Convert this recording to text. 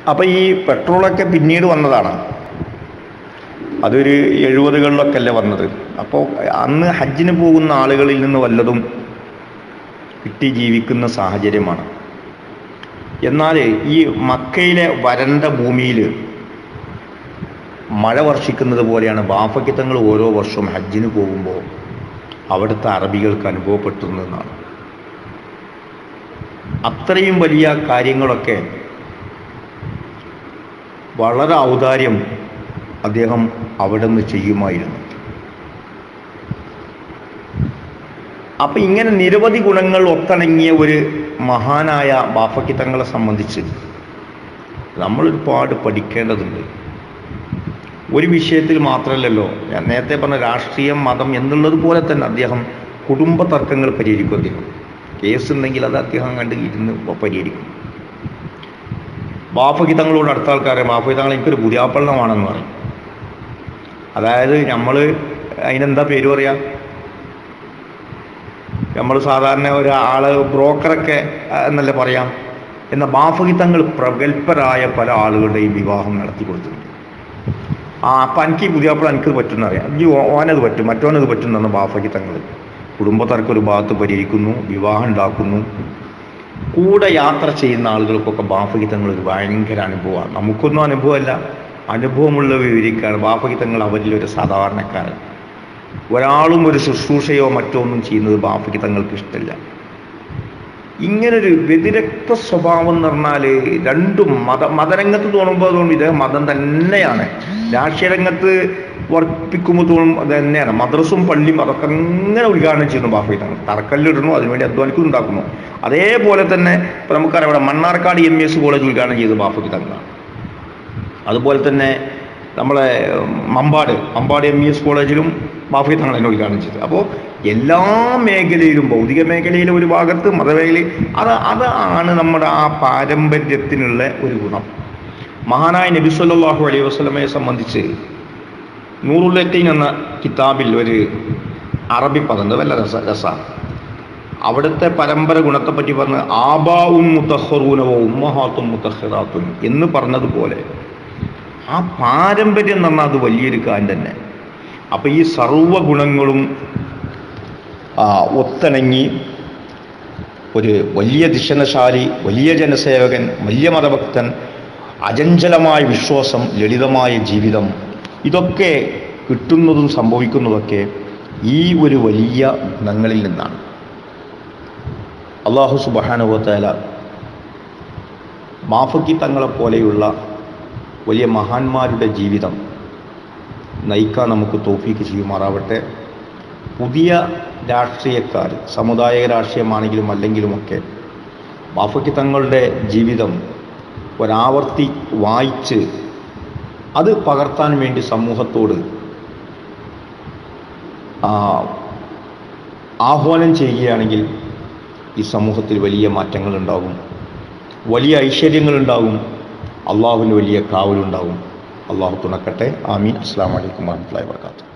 അപ്പോൾ ഈ പെട്രോളൊക്കെ പിന്നീട് വന്നതാണ് അതൊരു എഴുപതുകളിലൊക്കെ അല്ലേ വന്നത് അപ്പോൾ അന്ന് ഹജ്ജിന് പോകുന്ന ആളുകളിൽ നിന്ന് വല്ലതും കിട്ടി ജീവിക്കുന്ന സാഹചര്യമാണ് എന്നാൽ ഈ മക്കയിലെ വരണ്ട ഭൂമിയിൽ മഴ വർഷിക്കുന്നത് പോലെയാണ് ബാഫക്കിത്തങ്ങൾ ഓരോ വർഷവും ഹജ്ജിന് പോകുമ്പോൾ അവിടുത്തെ അറബികൾക്ക് അനുഭവപ്പെട്ടുന്നതെന്നാണ് അത്രയും വലിയ കാര്യങ്ങളൊക്കെ വളരെ ഔദാര്യം അദ്ദേഹം അവിടെ നിന്ന് ചെയ്യുമായിരുന്നു അപ്പം ഇങ്ങനെ നിരവധി ഗുണങ്ങൾ ഒത്തിണങ്ങിയ ഒരു മഹാനായ ബാഫക്കിത്തങ്ങളെ സംബന്ധിച്ച് നമ്മൾ ഒരുപാട് പഠിക്കേണ്ടതുണ്ട് ഒരു വിഷയത്തിൽ മാത്രമല്ലല്ലോ ഞാൻ നേരത്തെ പറഞ്ഞ രാഷ്ട്രീയം മതം എന്നുള്ളത് പോലെ തന്നെ അദ്ദേഹം കുടുംബ തർക്കങ്ങൾ പരിഹരിക്കും അദ്ദേഹം കേസ് ഉണ്ടെങ്കിൽ അത് അദ്ദേഹം കണ്ട് ഇരുന്ന് പരിഹരിക്കും ബാഫഹിതങ്ങളോട് അടുത്ത ആൾക്കാരെ ബാഫഹിതങ്ങൾ എനിക്കൊരു പുതിയാപ്പള്ളമാണെന്ന് പറയും അതായത് നമ്മൾ അതിനെന്താ പേര് പറയാ നമ്മൾ സാധാരണ ഒരാള് ബ്രോക്കറൊക്കെ എന്നല്ലേ പറയാം എന്ന ബാഫഹിതങ്ങൾ പ്രഗത്ഭരായ പല ആളുകളുടെയും വിവാഹം നടത്തി കൊടുത്തിട്ടുണ്ട് ആ അപ്പം എനിക്ക് പുതിയാപ്പിള എനിക്കത് പറ്റുമെന്ന് അറിയാം ഈ ഓനത് പറ്റും മറ്റോനത് പറ്റും എന്നാണ് ബാഫഹിതങ്ങൾ കുടുംബത്തർക്ക് ഒരു ഭാഗത്ത് പരിഹരിക്കുന്നു വിവാഹം ഉണ്ടാക്കുന്നു കൂടെ യാത്ര ചെയ്യുന്ന ആളുകൾക്കൊക്കെ ബാഫഹിതങ്ങൾ ഒരു ഭയങ്കര അനുഭവമാണ് നമുക്കൊന്നും അനുഭവമല്ല അനുഭവമുള്ള വിവരിക്കുകയാണ് ബാഫഹിതങ്ങൾ അവരിൽ ഒരു സാധാരണക്കാരൻ ഒരാളും ഒരു ശുശ്രൂഷയോ മറ്റോ ഒന്നും ചെയ്യുന്നത് ബാഫഹിതങ്ങൾക്ക് ഇഷ്ടമില്ല ഇങ്ങനൊരു വ്യതിരക്ത സ്വഭാവം എന്ന് പറഞ്ഞാൽ രണ്ടും മത മതരംഗത്ത് തോന്നുമ്പോൾ തോന്നും ഇത് മതം തന്നെയാണ് രാഷ്ട്രീയ രംഗത്ത് വർപ്പിക്കുമ്പോൾ തോന്നും അത് തന്നെയാണ് മദ്രസും പള്ളിയും അതൊക്കെ അങ്ങനെ ഉദ്ഘാടനം ചെയ്യുന്നു ബാഫിതങ്ങൾ തറക്കല്ലിടുന്നു അതിനുവേണ്ടി അധ്വാനിക്കുന്നു ഉണ്ടാക്കുന്നു അതേപോലെ തന്നെ ഇപ്പം നമുക്കറിയാം ഇവിടെ മണ്ണാർക്കാട് എം എസ് കോളേജ് ഉദ്ഘാടനം ചെയ്തത് ബാഫിതങ്ങളാണ് അതുപോലെ തന്നെ നമ്മളെ Mampad Mampad M E S കോളേജിലും ബാഫി തങ്ങൾ എന്നെ ഉദ്ഘാടനം ചെയ്തത് അപ്പോൾ എല്ലാ മേഖലയിലും ഭൗതിക മേഖലയിലെ ഒരു ഭാഗത്ത് മതമേഖലയിൽ അത് അതാണ് നമ്മുടെ ആ പാരമ്പര്യത്തിനുള്ള ഒരു ഗുണം മഹാനായ നബി സല്ലല്ലാഹു അലൈഹി വസല്ലമയെ സംബന്ധിച്ച് നൂറുല്ലത്തീൻ എന്ന കിതാബിൽ ഒരു അറബി പദം വല്ല രസ രസമാണ് അവിടുത്തെ പരമ്പര ഗുണത്തെപ്പറ്റി പറഞ്ഞ് ആബാവും മുത്തഹറൂനവോ ഉമ്മഹാത്തും മുത്തഹറാത്തും എന്ന് പറഞ്ഞതുപോലെ ആ പാരമ്പര്യം എന്ന് പറഞ്ഞാൽ അത് വലിയൊരു കാര്യം തന്നെ അപ്പം ഈ സർവ്വ ഗുണങ്ങളും ഒത്തിണങ്ങി ഒരു വലിയ ദിശനശാലി വലിയ ജനസേവകൻ വലിയ മതഭക്തൻ അചഞ്ചലമായ വിശ്വാസം ലളിതമായ ജീവിതം ഇതൊക്കെ കിട്ടുന്നതും സംഭവിക്കുന്നതൊക്കെ ഈ ഒരു വലിയ ഗുണങ്ങളിൽ നിന്നാണ് അള്ളാഹു സുബാനുഭവത്തേല മാഫക്കി തങ്ങളെപ്പോലെയുള്ള വലിയ മഹാന്മാരുടെ ജീവിതം നയിക്കാൻ നമുക്ക് തോഫീക്ക് ചെയ്യുമാറാവട്ടെ പുതിയ രാഷ്ട്രീയക്കാർ സമുദായ രാഷ്ട്രീയമാണെങ്കിലും അല്ലെങ്കിലുമൊക്കെ ബാഫയ്ക്ക് തങ്ങളുടെ ജീവിതം ഒരാവർത്തി വായിച്ച് അത് പകർത്താൻ വേണ്ടി സമൂഹത്തോട് ആഹ്വാനം ചെയ്യുകയാണെങ്കിൽ ഈ സമൂഹത്തിൽ വലിയ മാറ്റങ്ങൾ ഉണ്ടാകും വലിയ ഐശ്വര്യങ്ങളുണ്ടാകും അള്ളാഹുവിന് വലിയ കാവലുണ്ടാകും അള്ളാഹു തുണക്കട്ടെ ആമീൻ അസ്സാം വലൈക്കും വാഹമത്തല്ലാ വാത്തു